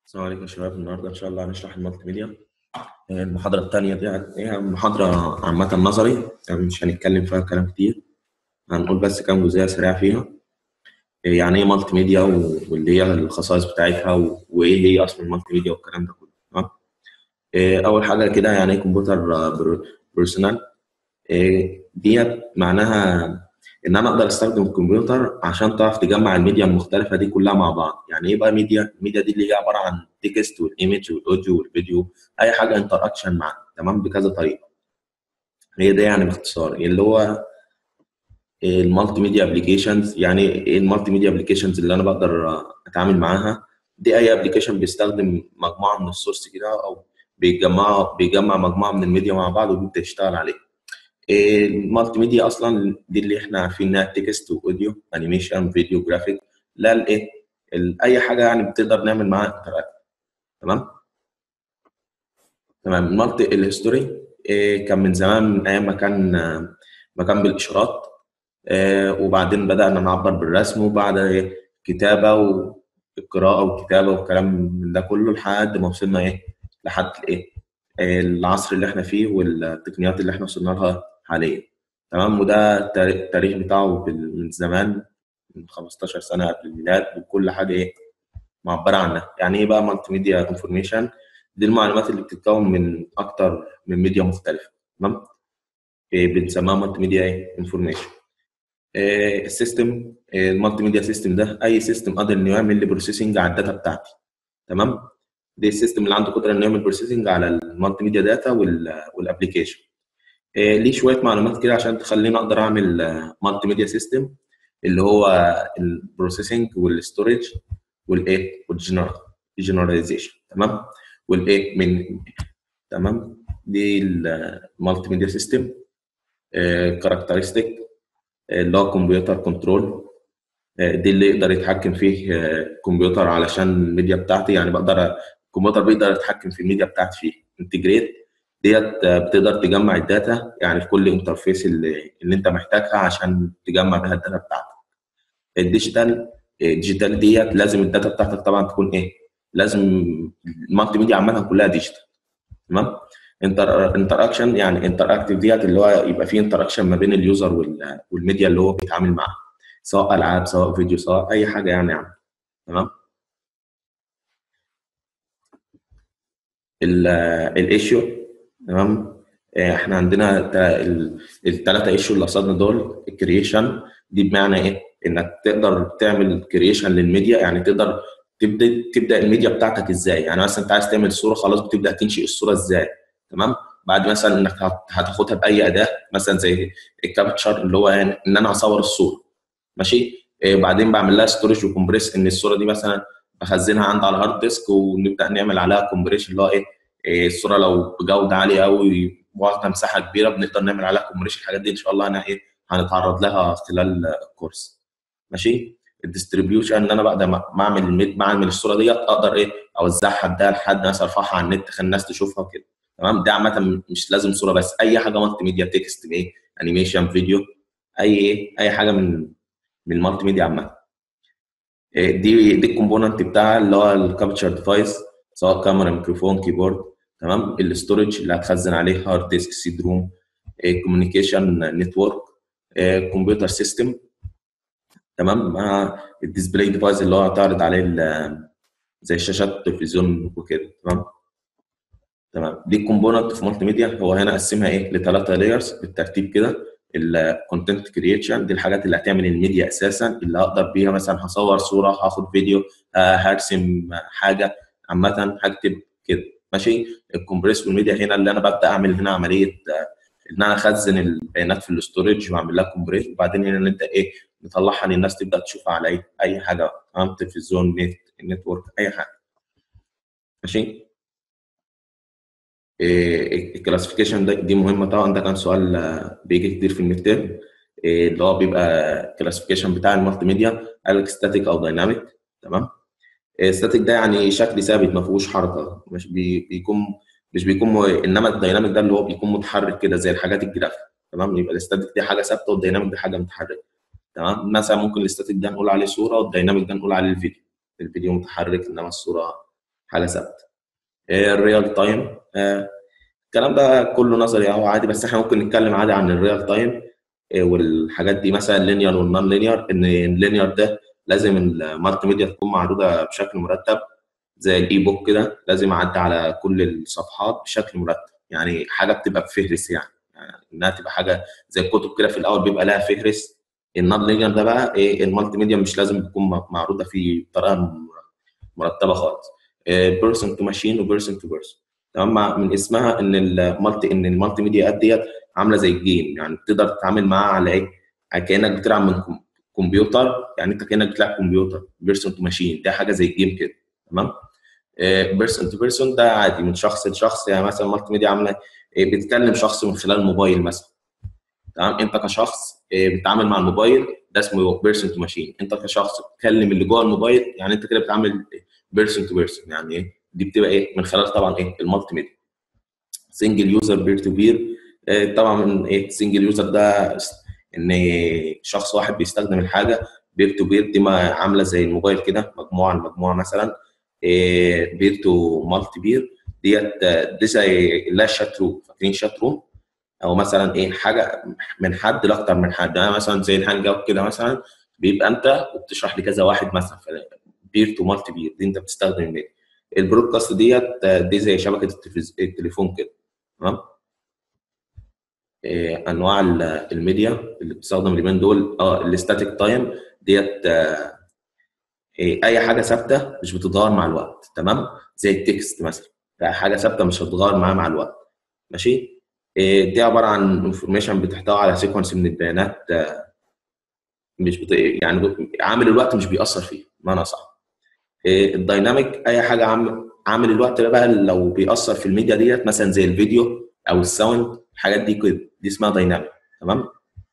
السلام عليكم يا شباب النهارده ان شاء الله هنشرح المالتي ميديا المحاضرة التانية دي هي محاضرة عامة نظري يعني مش هنتكلم فيها كلام كتير هنقول بس كام جزئية سريعة فيها يعني ايه مالتي ميديا و- واللي هي الخصائص بتاعتها و- وايه هي اصلا المالتي ميديا والكلام ده كله تمام إيه، اول حاجة كده يعني ايه كمبيوتر بيرسونال ديت معناها ان انا اقدر استخدم الكمبيوتر عشان تعرف تجمع الميديا المختلفه دي كلها مع بعض يعني ايه بقى ميديا الميديا دي اللي هي عباره عن تكست والايمج والاوديو والفيديو اي حاجه انتر اكشن معاها تمام بكذا طريقه هي ده يعني باختصار اللي هو المالتي ميديا ابلكيشنز يعني ايه المالتي ميديا ابلكيشنز اللي انا بقدر اتعامل معاها دي اي ابلكيشن بيستخدم مجموعه من السورس كده او بيجمع بيجمع مجموعه من الميديا مع بعض وبيبدا يشتغل عليها المالتي ميديا اصلا دي اللي احنا عارفين انها تكست واوديو انيميشن فيديو جرافيك لا الايه ال- اي حاجه يعني بتقدر نعمل معاها انتراكت تمام تمام المالتي الهيستوري إيه كان من زمان من ايام ما كان ما كان بالاشارات إيه وبعدين بدانا نعبر بالرسم وبعد إيه كتابه والقراءه والكتابه والكلام من ده كله لحد ما وصلنا ايه لحد الايه العصر اللي احنا فيه والتقنيات اللي احنا وصلنا لها حاليا تمام وده التاريخ التاريخ بتاعه بال- من زمان من 15 سنه قبل الميلاد وكل حاجه ايه معبره عنها يعني ايه بقى مالتي ميديا انفورميشن دي المعلومات اللي بتتكون من اكتر من ميديا مختلفه تمام إيه بنسميها مالتي ميديا ايه انفورميشن إيه السيستم إيه المالتي ميديا سيستم ده اي سيستم قادر انه يعمل لي بروسيسنج على الداتا بتاعتي تمام دي السيستم اللي عنده قدره انه يعمل بروسيسنج على المالتي ميديا داتا والابلكيشن إيه ليه شويه معلومات كده عشان تخليني اقدر اعمل مالتي ميديا سيستم اللي هو البروسيسنج والستورج والايه والجنراليزيشن تمام والايه من تمام دي المالتي ميديا سيستم كاركترستيك اللي هو كمبيوتر كنترول دي اللي يقدر يتحكم فيه كمبيوتر علشان الميديا بتاعتي يعني بقدر الكمبيوتر بيقدر يتحكم في الميديا بتاعتي فيه انتجريت ديت بتقدر تجمع الداتا يعني في كل انترفيس اللي, اللي انت محتاجها عشان تجمع بيها الداتا بتاعتك الديجيتال الديجيتال ديت لازم الداتا بتاعتك طبعا تكون ايه لازم المالتي ميديا عامه كلها ديجيتال تمام انتر انتر اكشن يعني انتر اكتيف ديت اللي هو يبقى فيه انتر اكشن ما بين اليوزر وال- والميديا اللي هو بيتعامل معاها سواء العاب سواء فيديو سواء اي حاجه يعني يعني تمام الايشيو تمام آه، احنا عندنا الثلاثه ايشيو اللي قصدنا دول الكرييشن دي بمعنى ايه؟ انك تقدر تعمل كرييشن للميديا يعني تقدر تبدا تبدا الميديا بتاعتك ازاي يعني مثلا انت عايز تعمل صوره خلاص بتبدا تنشئ الصوره ازاي تمام بعد مثلا انك هت- هتاخدها باي اداه مثلا زي الكابتشر اللي هو يعني ان انا اصور الصوره ماشي آه، بعدين بعمل لها ستورج وكمبريس ان الصوره دي مثلا بخزنها عندي على الهارد ديسك ونبدا نعمل عليها كومبريشن اللي هو ايه إيه، الصوره لو بجوده عاليه قوي واخده مساحه كبيره بنقدر نعمل عليها كومبريشن الحاجات دي ان شاء الله انا ايه هنتعرض لها خلال الكورس ماشي الديستريبيوشن ان انا بقدر ما ما اعمل الميد- ما اعمل الصوره ديت اقدر ايه اوزعها اديها لحد مثلا ارفعها على النت خلي الناس تشوفها وكده تمام ده عامه مش لازم صوره بس اي حاجه مالتي ميديا تكست ايه انيميشن فيديو اي ايه اي حاجه من من المالتي ميديا عامه إيه، دي دي الكومبوننت بتاعها اللي هو الكابتشر ديفايس سواء كاميرا ميكروفون كيبورد تمام الاستورج اللي هتخزن عليه هارد ديسك سيد روم كوميونيكيشن نتورك كمبيوتر سيستم تمام مع الديسبلاي ديفايس اللي هو هتعرض عليه ال- زي شاشات التلفزيون وكده تمام تمام دي الكومبوننت في مالتي ميديا هو هنا قسمها ايه لثلاثه لايرز بالترتيب كده الكونتنت كرييشن دي الحاجات اللي هتعمل الميديا اساسا اللي هقدر بيها مثلا هصور صوره هاخد فيديو آه، هرسم حاجه عامه هكتب كده ماشي الكومبريس والميديا هنا اللي انا ببدا اعمل هنا عمليه آه، ان انا اخزن البيانات في الاستورج واعمل لها كومبريس وبعدين هنا نبدا ايه نطلعها للناس تبدا تشوفها على اي اي حاجه تمام تلفزيون نت نتورك اي حاجه ماشي الكلاسيفيكيشن ده دي مهمه طبعا ده كان سؤال آه، بيجي كتير في الميد تيرم اللي هو بيبقى الكلاسيفيكيشن بتاع المالتي ميديا قال لك ستاتيك او دايناميك تمام ستاتيك ده يعني شكل ثابت ما فيهوش حركه مش بي بيكون مش بيكون م... انما الدايناميك ده اللي هو بيكون متحرك كده زي الحاجات الجرافيك تمام يبقى الستاتيك دي حاجه ثابته والدايناميك دي حاجه متحركه تمام مثلا ممكن الستاتيك ده نقول عليه صوره والدايناميك ده نقول عليه الفيديو الفيديو متحرك انما الصوره حاجه ثابته الريال تايم الكلام ده كله نظري اهو عادي بس احنا ممكن نتكلم عادي عن الريال تايم والحاجات دي مثلا اللينير والنون لينير ان اللينير ده لازم المالتي ميديا تكون معروضه بشكل مرتب زي الاي بوك كده لازم يعدي على كل الصفحات بشكل مرتب يعني حاجه بتبقى بفهرس يعني, يعني انها تبقى حاجه زي الكتب كده في الاول بيبقى لها فهرس النون لينير ده بقى ايه المالتي ميديا مش لازم تكون معروضه فيه بطريقه مرتبه خالص بيرسون تو ماشين وبيرسون تو بيرسون تمام من اسمها ان المالتي ان المالتي ميديا اب ديت عامله زي الجيم يعني تقدر تتعامل معاها على ايه كانك بتلعب من كمبيوتر يعني انت كانك بتلعب كمبيوتر بيرسون تو ماشين ده حاجه زي الجيم كده تمام بيرسون تو بيرسون ده عادي من شخص لشخص يعني مثلا المالتي ميديا عامله إيه بتكلم شخص من خلال الموبايل مثلا تمام انت كشخص إيه بتتعامل مع الموبايل ده اسمه بيرسون تو ماشين انت كشخص بتكلم اللي جوه الموبايل يعني انت كده بتعمل بيرسون تو بيرسون يعني ايه دي بتبقى ايه من خلال طبعا ايه المالتي ميديا سنجل يوزر بير تو بير طبعا من ايه سنجل يوزر ده ان شخص واحد بيستخدم الحاجه بير تو بير دي ما عامله زي الموبايل كده مجموعه لمجموعه مثلا بير تو مالتي بير ديت دي زي لا شات روم فاكرين شات روم او مثلا ايه حاجه من حد لاكتر من حد يعني مثلا زي الهانج اوت كده مثلا بيبقى انت وبتشرح لكذا واحد مثلا بير تو مالتي بير دي انت بتستخدم الميديا البرودكاست ديت دي زي شبكه التليفون كده تمام إيه انواع الميديا اللي بتستخدم اليومين دول اه الاستاتيك تايم ديت آه إيه اي حاجه ثابته مش بتتغير مع الوقت تمام زي التكست مثلا حاجه ثابته مش هتتغير معاه مع الوقت ماشي إيه دي عباره عن انفورميشن بتحتوي على سيكونس من البيانات آه مش بت... يعني عامل الوقت مش بيأثر فيه بمعنى صح الدايناميك اي حاجه عامل عامل الوقت بقى لو بيأثر في الميديا ديت مثلا زي الفيديو او الساوند الحاجات دي كده دي اسمها دايناميك تمام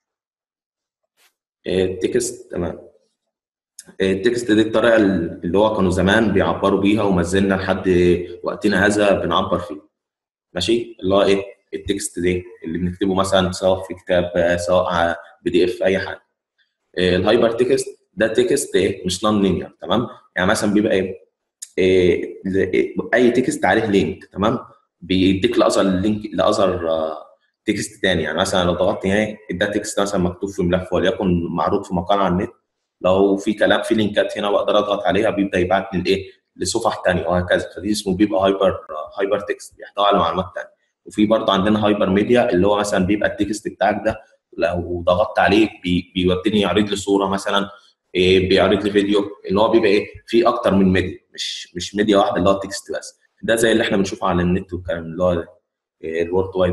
التكست تمام التكست دي الطريقه اللي هو كانوا زمان بيعبروا بيها وما زلنا لحد وقتنا هذا بنعبر فيه ماشي اللي هو ايه التكست ده اللي بنكتبه مثلا سواء في كتاب سواء بي دي اف اي حاجه الهايبر تكست ده تكست ايه مش نون لينير تمام يعني مثلا بيبقى ايه, إيه اي تكست عليه لينك تمام بيديك لاثر لينك لاثر تكست تاني يعني مثلا لو ضغطت هنا ده تكست مثلا مكتوب في ملف وليكن معروض في مقال على النت لو في كلام في لينكات هنا بقدر اضغط عليها بيبدا يبعت لي الايه لصفح ثانيه وهكذا فدي اسمه بيبقى هايبر هايبر تكست بيحتوي على معلومات ثانيه وفي برضه عندنا هايبر ميديا اللي هو مثلا بيبقى التكست بتاعك ده لو ضغطت عليه بي بيوديني يعرض لي صوره مثلا إيه بيعرض لي فيديو اللي هو بيبقى ايه في اكتر من ميديا مش مش ميديا واحده اللي هو تكست بس ده زي اللي احنا بنشوفه على النت والكلام اللي هو إيه الورد وايد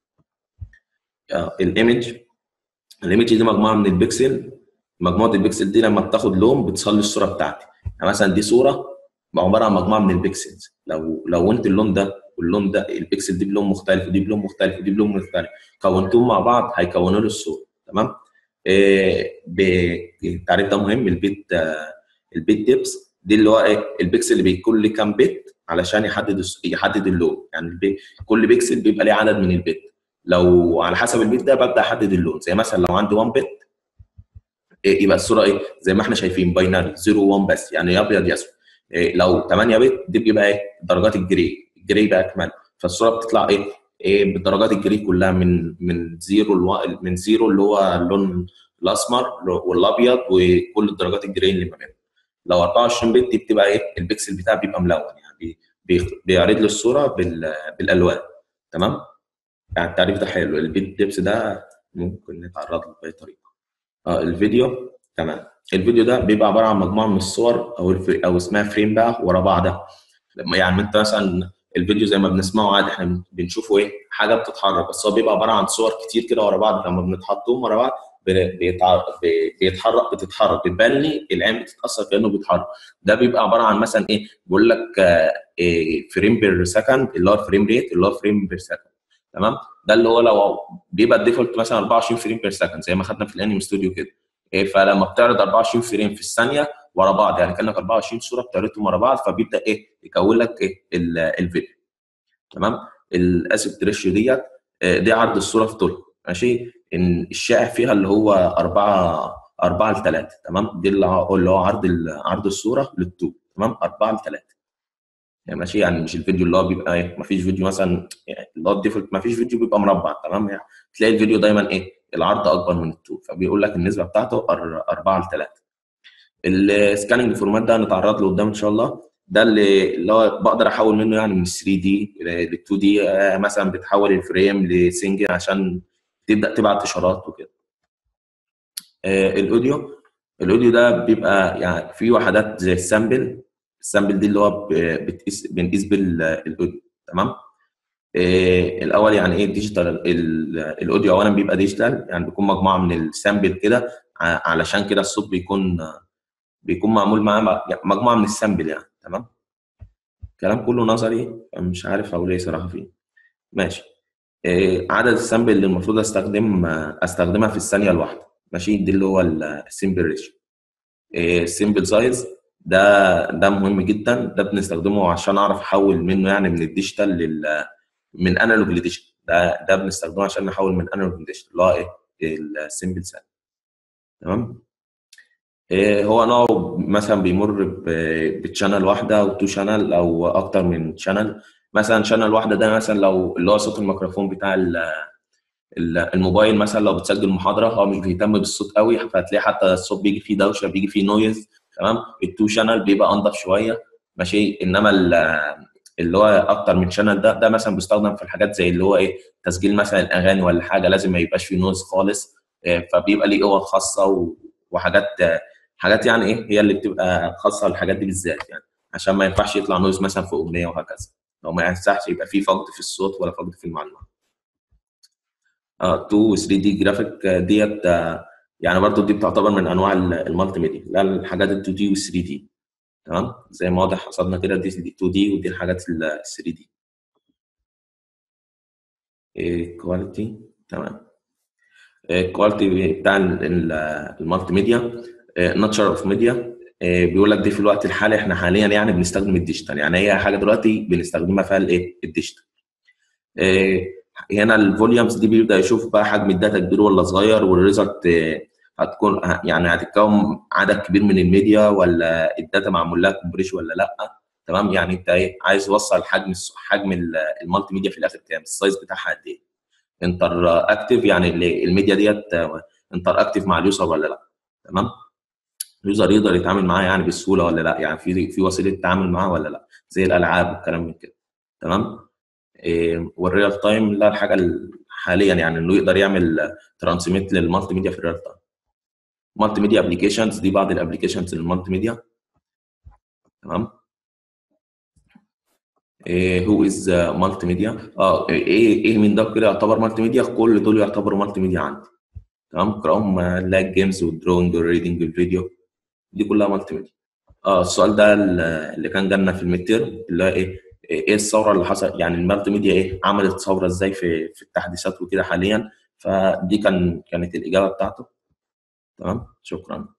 الايمج الايمج دي مجموعه من البكسل مجموعه البكسل دي لما بتاخد لون بتصلي الصوره بتاعتي يعني مثلا دي صوره عباره عن مجموعه من البكسلز لو لونت اللون ده واللون ده البكسل دي بلون مختلف ودي بلون مختلف ودي بلون مختلف كونتهم مع بعض هيكونوا لي الصوره تمام التعريف ده مهم البيت البيت ديبس دي اللي هو ايه البيكسل اللي بيكون لي كام بت علشان يحدد يحدد اللون يعني البي كل بيكسل بيبقى ليه عدد من البت لو على حسب البيت ده ببدا احدد اللون زي مثلا لو عندي 1 بت إيه يبقى الصوره ايه زي ما احنا شايفين باينري 0 1 بس يعني يا ابيض يا اسود إيه لو 8 بت دي بيبقى ايه درجات الجري الجري بقى كمان فالصوره بتطلع ايه ايه بدرجات الجري كلها من من زيرو الو... من زيرو اللي هو اللون الاسمر والابيض وكل الدرجات الجري اللي ما بينهم لو 24 بت دي بتبقى ايه البكسل بتاعها بيبقى ملون يعني بي... بيعرض لي الصوره بال... بالالوان تمام يعني التعريف ده حلو البيت ديبس ده ممكن نتعرض له باي طريقه اه الفيديو تمام الفيديو ده بيبقى عباره عن مجموعه من الصور او الفري... او اسمها فريم بقى ورا بعضها يعني انت مثلا الفيديو زي ما بنسمعه عادي احنا بنشوفه ايه حاجه بتتحرك بس هو بيبقى عباره عن صور كتير كده ورا بعض لما بنتحطهم ورا بعض بيتحرك بتتحرك بتبان لي العين بتتاثر كانه بيتحرك ده بيبقى عباره عن مثلا ايه بيقول لك إيه فريم بير سكند اللي هو الفريم ريت اللي هو فريم بير سكند تمام ده اللي هو لو بيبقى الديفولت مثلا 24 فريم بير سكند زي ما خدنا في الانمي ستوديو كده إيه فلما بتعرض 24 فريم في الثانيه ورا بعض يعني كانك 24 صوره بتعرضهم ورا بعض فبيبدا ايه يكون لك ايه الفيديو تمام الاسيبت ريشيو ديت دي عرض الصوره في طول ماشي ان الشائع فيها اللي هو 4 4 ل 3 تمام دي اللي هو عرض عرض الصوره للطول تمام 4 ل 3 يعني ماشي يعني مش الفيديو اللي هو بيبقى ايه مفيش فيديو مثلا يعني اللي هو الديفولت مفيش فيديو بيبقى مربع تمام يعني تلاقي الفيديو دايما ايه العرض اكبر من الطول فبيقول لك النسبه بتاعته 4 ل 3 السكاننج فورمات ده هنتعرض له قدام ان شاء الله ده اللي اللي هو بقدر احول منه يعني من 3 دي ل 2 دي مثلا بتحول الفريم لسنجل عشان تبدا تبعت اشارات وكده آه، الاوديو الاوديو ده بيبقى يعني في وحدات زي السامبل السامبل دي اللي هو ب- بتقيس بنقيس بالاوديو تمام آه، الاول يعني ايه ديجيتال الاوديو اولا بيبقى ديجيتال يعني بيكون مجموعه من السامبل كده ع- علشان كده الصوت بيكون بيكون معمول معاه يعني مجموعه من السامبل يعني تمام الكلام كله نظري مش عارف اقول ايه صراحه فيه ماشي آه، عدد السامبل اللي المفروض استخدم استخدمها في الثانيه الواحده ماشي دي اللي هو السيمبل ريشيو السيمبل سايز ده ده مهم جدا ده بنستخدمه عشان اعرف احول منه يعني من الديجيتال لل من انالوج لديجيتال ده ده بنستخدمه عشان نحول من انالوج لديجيتال اللي هو ايه السيمبل سايز تمام إيه هو نوعه مثلا بيمر ب- بتشانل واحده او تو شانل او اكتر من شانل مثلا شانل واحده ده مثلا لو اللي هو صوت الميكروفون بتاع ال- ال- الموبايل مثلا لو بتسجل محاضره هو مش بيهتم بالصوت قوي فهتلاقي حتى الصوت بيجي فيه دوشه بيجي فيه نويز تمام التو شانل بيبقى انضف شويه ماشي انما ال- اللي هو اكتر من شانل ده ده مثلا بيستخدم في الحاجات زي اللي هو ايه تسجيل مثلا الاغاني ولا حاجه لازم ما يبقاش فيه نويز خالص إيه، فبيبقى ليه اوض خاصه و- وحاجات حاجات يعني ايه هي اللي بتبقى خاصه للحاجات دي بالذات يعني عشان ما ينفعش يطلع نويز مثلا في اغنيه وهكذا لو ما ينفعش يبقى فيه فقد في الصوت ولا فقد في المعلومات اه 2 و 3 دي جرافيك آه، ديت آه، يعني برضو دي بتعتبر من انواع ال- المالتي ميديا لا الحاجات ال 2 دي وال 3 دي تمام زي ما واضح قصدنا كده دي 2 دي ودي الحاجات ال 3 دي كواليتي تمام الكواليتي بتاع ال- ال- المالتي ميديا ناتشر اوف ميديا بيقول لك دي في الوقت الحالي احنا حاليا يعني بنستخدم الديجيتال يعني هي حاجه دلوقتي بنستخدمها فيها الايه الديجيتال آه، هنا الفوليومز دي بيبدا يشوف بقى حجم الداتا كبير ولا صغير والريزلت آه، هتكون يعني هتتكون عدد كبير من الميديا ولا الداتا معمول لها كومبريش ولا لا تمام يعني انت ايه عايز توصل حجم الس- حجم ال- المالتي ميديا في الاخر كام السايز بتاعها قد ايه انتر اكتف يعني ال- الميديا ديت انتر اكتف مع اليوزر ولا لا تمام اليوزر يقدر يتعامل معاه يعني بسهوله ولا لا يعني في في وسيله تعامل معاه ولا لا زي الالعاب والكلام من كده تمام إيه والريال تايم لا الحاجه ال- حاليا يعني انه يقدر يعمل ترانسميت للمالتي ميديا في الريال تايم مالتي ميديا ابلكيشنز دي بعض الابلكيشنز للمالتي ميديا تمام هو از مالتي ميديا اه ايه ايه من ده كده يعتبر مالتي ميديا كل دول يعتبروا مالتي ميديا عندي تمام كرام لاج جيمز والدرونج والريدنج الفيديو دي كلها مالتي ميديا اه السؤال ده اللي كان جالنا في الميدتير اللي هو ايه ايه الثوره اللي حصل يعني المالتي ميديا ايه عملت ثوره ازاي في في التحديثات وكده حاليا فدي كان كانت الاجابه بتاعته تمام شكرا